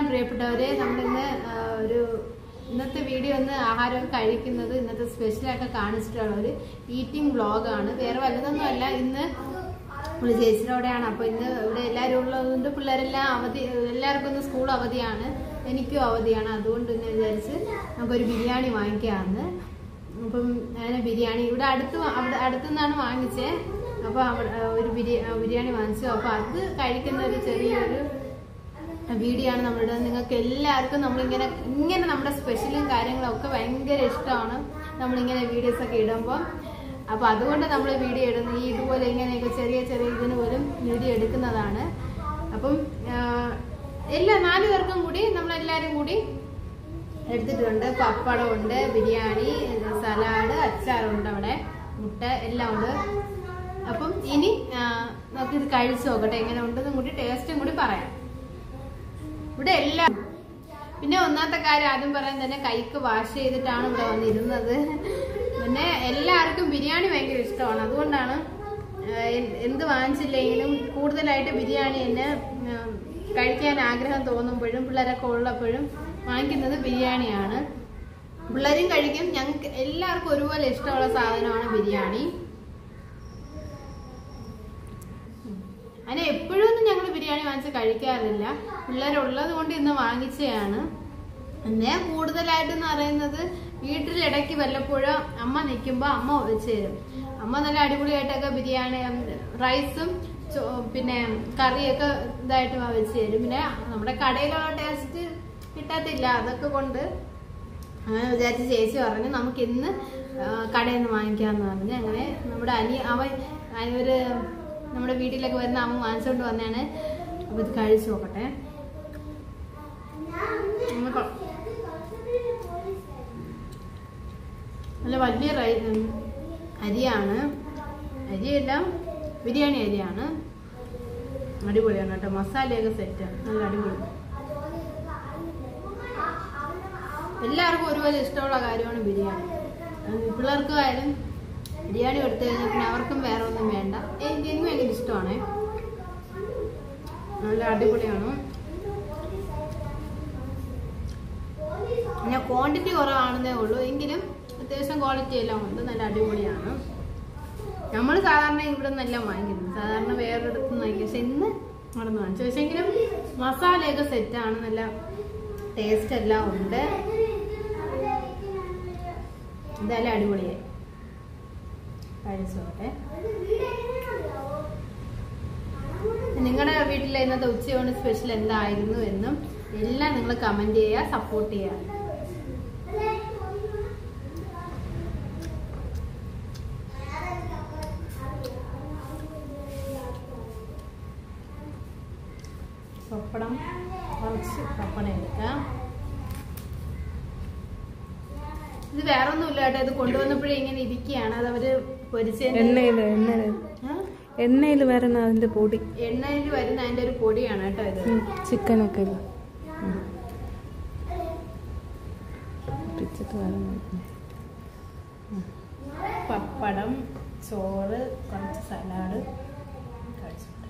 പ്രിയപ്പെട്ടവരെ നമ്മളിന്ന് ആ, ഒരു ഇന്നത്തെ വീഡിയോ ഒന്ന് ആഹാരം കഴിക്കുന്നത് ഇന്നത്തെ സ്പെഷ്യലായിട്ട് കാണിച്ചിട്ടുള്ള ഒരു ഈറ്റിംഗ് വ്ളോഗാണ് വേറെ വല്ലതൊന്നും അല്ല ഇന്ന് നമ്മള് ചേച്ചിയോടെയാണ് അപ്പൊ ഇന്ന് ഇവിടെ എല്ലാവരും ഉള്ളതുകൊണ്ട് പിള്ളേരെല്ലാം അവധി എല്ലാവർക്കും ഇന്ന് സ്കൂൾ അവധിയാണ് എനിക്കും അവധിയാണ് അതുകൊണ്ട് ഇന്ന് വിചാരിച്ച് നമുക്കൊരു ബിരിയാണി വാങ്ങിക്കാമെന്ന് അപ്പം ഞാൻ ബിരിയാണി ഇവിടെ അടുത്ത് വാ- അവിടെ അടുത്തുനിന്നാണ് വാങ്ങിച്ചേ അപ്പൊ അവിടെ ആ, ഒരു ബിരിയാ ബിരിയാണി വാങ്ങിച്ചു അപ്പൊ അത് കഴിക്കുന്ന ഒരു ചെറിയൊരു വീഡിയോ ആണ് നമ്മളുടെ നിങ്ങൾക്ക് എല്ലാവർക്കും നമ്മളിങ്ങനെ ഇങ്ങനെ നമ്മുടെ സ്പെഷ്യലും കാര്യങ്ങളും ഒക്കെ ഭയങ്കര ഇഷ്ടമാണ് നമ്മളിങ്ങനെ വീഡിയോസ് ഒക്കെ ഇടുമ്പോൾ അപ്പൊ അതുകൊണ്ട് നമ്മൾ വീഡിയോ ഇടുന്നത് ഈ ഇതുപോലെ ഇങ്ങനെയൊക്കെ ചെറിയ ചെറിയ ഇതിന് പോലും വീഡിയോ എടുക്കുന്നതാണ് അപ്പം ആ, എല്ലാ നാല് പേർക്കും കൂടി നമ്മളെല്ലാവരും കൂടി എടുത്തിട്ടുണ്ട് പപ്പടമുണ്ട് ബിരിയാണി സലാഡ് അച്ചാറുണ്ട് അവിടെ മുട്ട എല്ലാം ഉണ്ട് അപ്പം ഇനി ആ, നമുക്കിത് കഴിച്ചു നോക്കട്ടെ എങ്ങനെ ഉണ്ടെന്നും കൂടി ടേസ്റ്റും കൂടി പറയാം ഇവിടെ എല്ലാം പിന്നെ ഒന്നാമത്തെ കാര്യം ആദ്യം പറയാൻ തന്നെ കൈക്ക് വാഷ് ചെയ്തിട്ടാണ് ഇവിടെ വന്നിരുന്നത് പിന്നെ എല്ലാവർക്കും ബിരിയാണി ഭയങ്കര ഇഷ്ടമാണ് അതുകൊണ്ടാണ് ആ, എ- എന്ത് വാങ്ങിച്ചില്ലെങ്കിലും കൂടുതലായിട്ട് ബിരിയാണി തന്നെ ആ, കഴിക്കാൻ ആഗ്രഹം തോന്നുമ്പോഴും പിള്ളേരൊക്കെ ഉള്ളപ്പോഴും വാങ്ങിക്കുന്നത് ബിരിയാണിയാണ് പിള്ളേരും കഴിക്കും ഞങ്ങൾക്ക് എല്ലാവർക്കും ഒരുപോലെ ഇഷ്ടമുള്ള സാധനമാണ് ബിരിയാണി അങ്ങനെ എപ്പോഴും ഒന്നും ഞങ്ങൾ ബിരിയാണി വാങ്ങിച്ച് കഴിക്കാറില്ല പിള്ളേരുള്ളത് കൊണ്ട് ഇന്ന് വാങ്ങിച്ചതാണ് പിന്നെ കൂടുതലായിട്ടെന്ന് പറയുന്നത് വീട്ടിൽ ഇടയ്ക്ക് വല്ലപ്പോഴും അമ്മ നിൽക്കുമ്പോൾ അമ്മ വെച്ച് തരും അമ്മ നല്ല അടിപൊളിയായിട്ടൊക്കെ ബിരിയാണി ഉം, റൈസും ചോ- പിന്നെ കറിയൊക്കെ ഇതായിട്ട് വെച്ച് തരും പിന്നെ നമ്മുടെ കടയിലുള്ള ടേസ്റ്റ് കിട്ടത്തില്ല അതൊക്കെ കൊണ്ട് അങ്ങനെ വിചാരിച്ച് ചേച്ചി പറഞ്ഞു നമുക്ക് ഇന്ന് ആ, കടയിൽ നിന്ന് വാങ്ങിക്കാന്ന് പറഞ്ഞു അങ്ങനെ നമ്മുടെ അനി അവൻ ഒരു നമ്മുടെ വീട്ടിലൊക്കെ വരുന്ന അവൻ വാങ്ങിച്ചോണ്ട് വന്നാണ് അപ്പൊ ഇത് കഴിച്ചു നോക്കട്ടെ ഉം, കൊ- നല്ല വലിയ റൈ ഉം, അരിയാണ് അരിയല്ല ബിരിയാണി അരിയാണ് അടിപൊളിയാണ് കേട്ടോ മസാലയൊക്കെ സെറ്റ് നല്ല അടിപൊളി എല്ലാവർക്കും ഒരുപോലെ ഇഷ്ടമുള്ള കാര്യമാണ് ബിരിയാണി ഉം, പിള്ളേർക്കും ആയാലും ബിരിയാണി കൊടുത്തു കഴിഞ്ഞാൽ പിന്നെ അവർക്കും വേറെ ഒന്നും വേണ്ട എനിക്ക് എനിക്ക് ഭയങ്കര ഇഷ്ടമാണ് നല്ല അടിപൊളിയാണ് പിന്നെ ക്വാണ്ടിറ്റി കുറവാണെന്നേ ഉള്ളൂ എങ്കിലും അത്യാവശ്യം ക്വാളിറ്റി എല്ലാം ഉണ്ട് നല്ല അടിപൊളിയാണ് നമ്മൾ സാധാരണ ഇവിടെ നിന്നെല്ലാം വാങ്ങിക്കുന്നത് സാധാരണ വേറൊരിടത്ത് നിന്ന് വാങ്ങിക്കും പക്ഷെ ഇന്ന് അവിടെ നിന്ന് വാങ്ങിച്ചു പക്ഷെങ്കിലും മസാലയൊക്കെ സെറ്റാണ് നല്ല ടേസ്റ്റ് എല്ലാം ഉണ്ട് എന്തായാലും അടിപൊളിയായി കഴിച്ചോട്ടെ നിങ്ങളുടെ വീട്ടിലെ ഇന്നത്തെ ഉച്ചയോണ്ട് സ്പെഷ്യൽ എന്തായിരുന്നു എന്നും എല്ലാം നിങ്ങൾ കമന്റ് ചെയ്യുക സപ്പോർട്ട് ചെയ്യുക പപ്പടം കുറച്ച് പപ്പടം എടുക്കാം ഇത് വേറെ ഒന്നുമില്ല കേട്ടോ ഇത് കൊണ്ടുവന്നപ്പോഴേ ഇങ്ങനെ ഇരിക്കുകയാണ് അത് അവര് പൊരിച്ചതിന്റെ എണ്ണയില് എണ്ണയില് ആ? എണ്ണയിൽ വരണ അതിന്റെ പൊടി എണ്ണയിൽ വരുന്ന അതിന്റെ ഒരു പൊടിയാണ് കേട്ടോ ഇത് ചിക്കനൊക്കെ ഇല്ലേ? ഉം. പൊട്ടിച്ചിട്ട് വരണം പപ്പടം ചോറ് കുറച്ച് സലാഡ് കഴിച്ചിട്ട്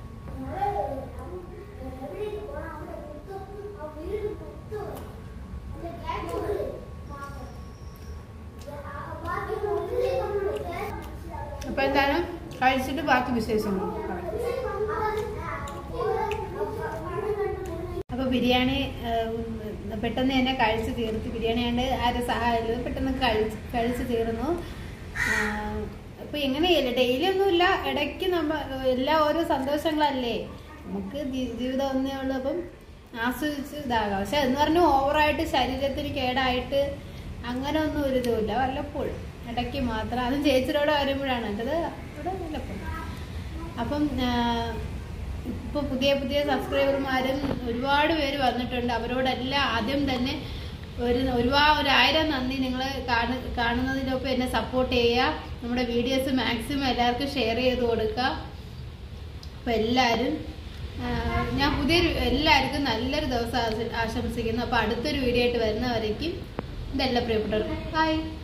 അപ്പൊ എന്താണ് കഴിച്ചിട്ട് ബാക്കി വിശേഷങ്ങൾ പറയാം അപ്പൊ ബിരിയാണി ആ, പെട്ടെന്ന് തന്നെ കഴിച്ച് തീർത്ത് ബിരിയാണി ആണ്ട് ആരും സഹായമില്ല പെട്ടെന്ന് കഴിച്ച് കഴിച്ച് തീർന്നു ആ, അപ്പൊ എങ്ങനെയല്ല ഡെയിലി ഒന്നുമില്ല ഇടയ്ക്ക് നമ്മ എല്ലാ ഓരോ സന്തോഷങ്ങളല്ലേ നമുക്ക് ജീ- ജീവിതം ഒന്നേ ഉള്ളൂ അപ്പം ആസ്വദിച്ച് ഇതാകാം പക്ഷെ എന്ന് പറഞ്ഞു ഓവറായിട്ട് ശരീരത്തിന് കേടായിട്ട് അങ്ങനെ ഒന്നും ഒരു ഇതുമില്ല വല്ലപ്പോഴും ഇടയ്ക്ക് മാത്രം അതും ചേച്ചിയോടെ വരുമ്പോഴാണ് എൻ്റെത് ഇവിടെ വല്ലപ്പോഴും അപ്പം ആ, ഇപ്പൊ പുതിയ പുതിയ സബ്സ്ക്രൈബർമാരും ഒരുപാട് പേര് വന്നിട്ടുണ്ട് അവരോടെല്ലാം ആദ്യം തന്നെ ഒരു ഒരുപാട് ഒരായിരം നന്ദി നിങ്ങൾ കാണുന്നതിനൊപ്പം എന്നെ സപ്പോർട്ട് ചെയ്യുക നമ്മുടെ വീഡിയോസ് മാക്സിമം എല്ലാവർക്കും ഷെയർ ചെയ്ത് കൊടുക്കുക അപ്പൊ എല്ലാവരും ആ, ഞാൻ പുതിയൊരു എല്ലാവർക്കും നല്ലൊരു ദിവസം ആശ- ആശംസിക്കുന്നു അപ്പൊ അടുത്തൊരു വീഡിയോ ആയിട്ട് വരുന്നവരേക്കും ഇതെല്ലാം പ്രിയപ്പെട്ടവർക്ക് ബൈ